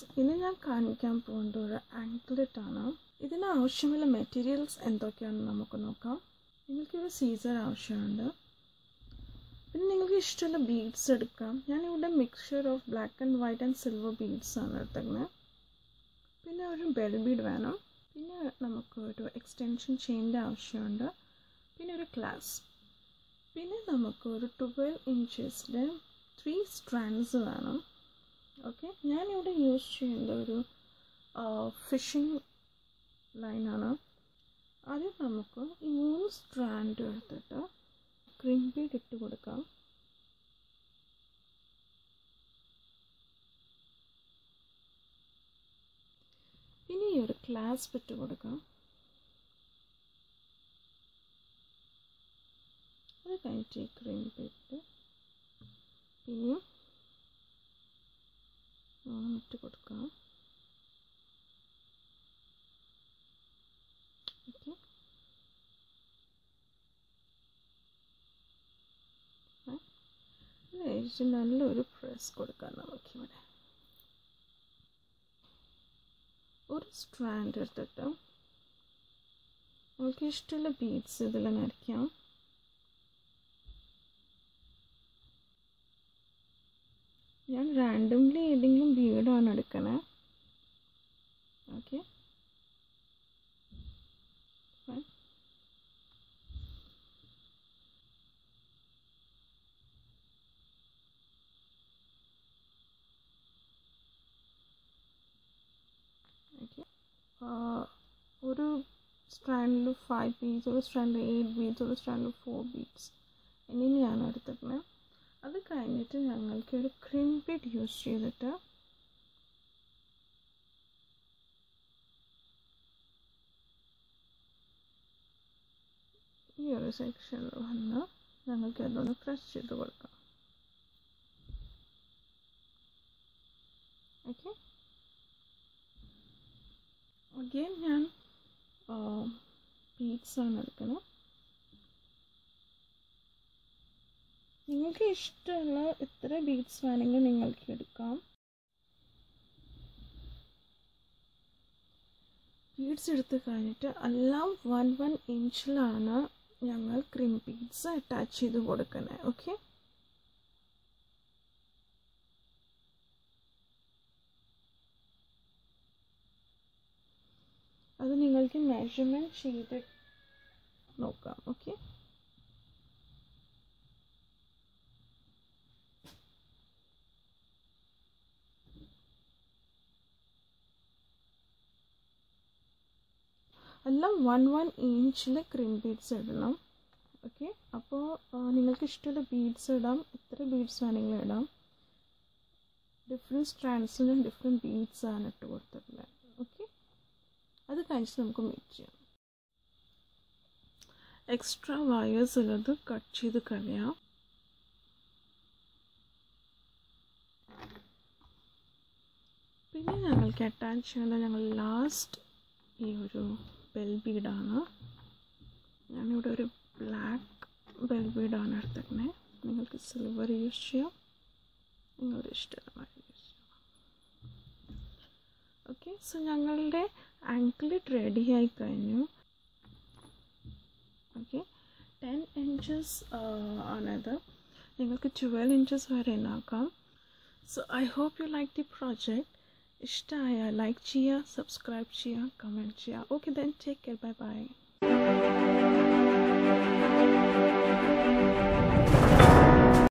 ഇനി ഞാൻ കാണിക്കാൻ പോകുന്നത് ഒരു ആങ്ക്ലെറ്റ് ആണ് ഇതിന് ആവശ്യമുള്ള മെറ്റീരിയൽസ് എന്തൊക്കെയാണെന്ന് നമുക്ക് നോക്കാം നിങ്ങൾക്കൊരു സീസർ ആവശ്യമുണ്ട് പിന്നെ നിങ്ങൾക്ക് ഇഷ്ടമുള്ള ബീഡ്സ് എടുക്കാം ഞാനിവിടെ mixture of black and white and silver beads ആണ് എടുത്തേക്കുന്നത് പിന്നെ ഒരു ബെൽ ബീഡ് വേണം പിന്നെ നമുക്ക് ഒരു എക്സ്റ്റൻഷൻ ചെയിൻ്റെ ആവശ്യമുണ്ട് പിന്നെ ഒരു ക്ലാസ് പിന്നെ നമുക്ക് ഒരു ട്വൽവ് ഇഞ്ചസിൻ്റെ ത്രീ സ്ട്രാൻഡ്സ് വേണം ഓക്കെ ഞാനിവിടെ യൂസ് ചെയ്യുന്നത് ഒരു ഫിഷിംഗ് ലൈനാണ് ആദ്യം നമുക്ക് ഈ മൂന്ന് സ്ട്രാൻഡ് എടുത്തിട്ട് ക്രീം ബീഡ് ഇട്ട് കൊടുക്കാം ഇനി ഈ ഒരു ക്ലാസ്പ് ഇട്ട് കൊടുക്കാം അത് കഴിഞ്ഞിട്ട് ഈ ക്രീം ബീഡ് പിന്നെ ഇട്ട് കൊടുക്കാം ഓക്കെ കഴിച്ച് നല്ലൊരു പ്രസ് കൊടുക്കാം നമുക്കിവിടെ ഒരു സ്ട്രാൻഡ് എടുത്തിട്ട് നമുക്ക് ഇഷ്ടമുള്ള ബീഡ്സ് ഇതിൽ നരയ്ക്കാം ഞാൻ റാൻഡംലി ഏതെങ്കിലും ബീഡാണ് എടുക്കണേ ഓക്കെ ഓക്കെ ഒരു സ്ട്രാൻഡിൽ ഫൈവ് ബീഡ്സ് ഒരു സ്ട്രാൻഡിൽ എയ്റ്റ് ബീഡ്സ് ഒരു സ്ട്രാൻഡിൽ ഫോർ ബീഡ്സ് എന്നിങ്ങനെയാണ് എടുത്തിട്ടുള്ളത് അത് കഴിഞ്ഞിട്ട് ഞങ്ങൾക്ക് ഒരു ക്രീം ബീഡ് യൂസ് ചെയ്തിട്ട് ഈ ഒരു സെക്ഷനിൽ വന്ന് ഞങ്ങൾക്ക് അതൊന്ന് പ്രസ് ചെയ്ത് കൊടുക്കാം ഓക്കെ അഗെയിൻ ഞാൻ ബീഡ്സ് ആണ് എടുക്കുന്നത് നിങ്ങൾക്ക് ഇഷ്ടമുള്ള എത്ര ബീഡ്സ് വേണമെങ്കിൽ നിങ്ങൾക്ക് എടുക്കാം ബീഡ്സ് എടുത്ത് കഴിഞ്ഞിട്ട് എല്ലാം വൺ വൺ ഇഞ്ചിലാണ് ഞങ്ങൾ ക്രീം ബീഡ്സ് അറ്റാച്ച് ചെയ്ത് കൊടുക്കുന്നത് ഓക്കെ അത് നിങ്ങൾക്ക് മെഷർമെൻറ്റ് ചെയ്ത് നോക്കാം ഓക്കെ എല്ലാം വൺ വൺ ഇഞ്ചിൽ ക്രീം ബീഡ്സ് ഇടണം ഓക്കെ അപ്പോൾ നിങ്ങൾക്ക് ഇഷ്ടമുള്ള ബീഡ്സ് ഇടാം എത്ര ബീഡ്സ് വേണമെങ്കിലും ഇടാം ഡിഫറെൻറ്റ് സ്ട്രാൻഡ്സിനും ഡിഫറെൻറ്റ് ബീഡ്സ് ആണ് ഇട്ട് കൊടുത്തിട്ടുള്ളത് ഓക്കെ അത് കഴിച്ചിട്ട് നമുക്ക് മീറ്റ് ചെയ്യാം എക്സ്ട്രാ വയേഴ്സ് ഉള്ളത് കട്ട് ചെയ്ത് കളയാം പിന്നെ ഞങ്ങൾക്ക് അറ്റാച്ച് ചെയ്യേണ്ട ഞങ്ങൾ ലാസ്റ്റ് ഈ ഒരു ബെൽ ബീഡാണ് ഞാനിവിടെ ഒരു ബ്ലാക്ക് ബെൽ ബീഡാണ് എടുത്തിരിക്കുന്നത് നിങ്ങൾക്ക് സിൽവർ യൂസ് ചെയ്യാം നിങ്ങളുടെ ഇഷ്ടമായ യൂസ് ചെയ്യാം ഓക്കെ സോ ഞങ്ങളുടെ ആങ്കിളിറ്റ് റെഡി ആയി കഴിഞ്ഞു ഓക്കെ ടെൻ ഇഞ്ചസ് ആണത് നിങ്ങൾക്ക് ട്വൽവ് ഇഞ്ചസ് വരെ ഉണ്ടാക്കാം so I hope you like the project ഇഷ്ടമായ ലൈക്ക് ചെയ്യുക സബ്സ്ക്രൈബ് ചെയ്യുക കമൻറ്റ് ചെയ്യുക okay then take care bye by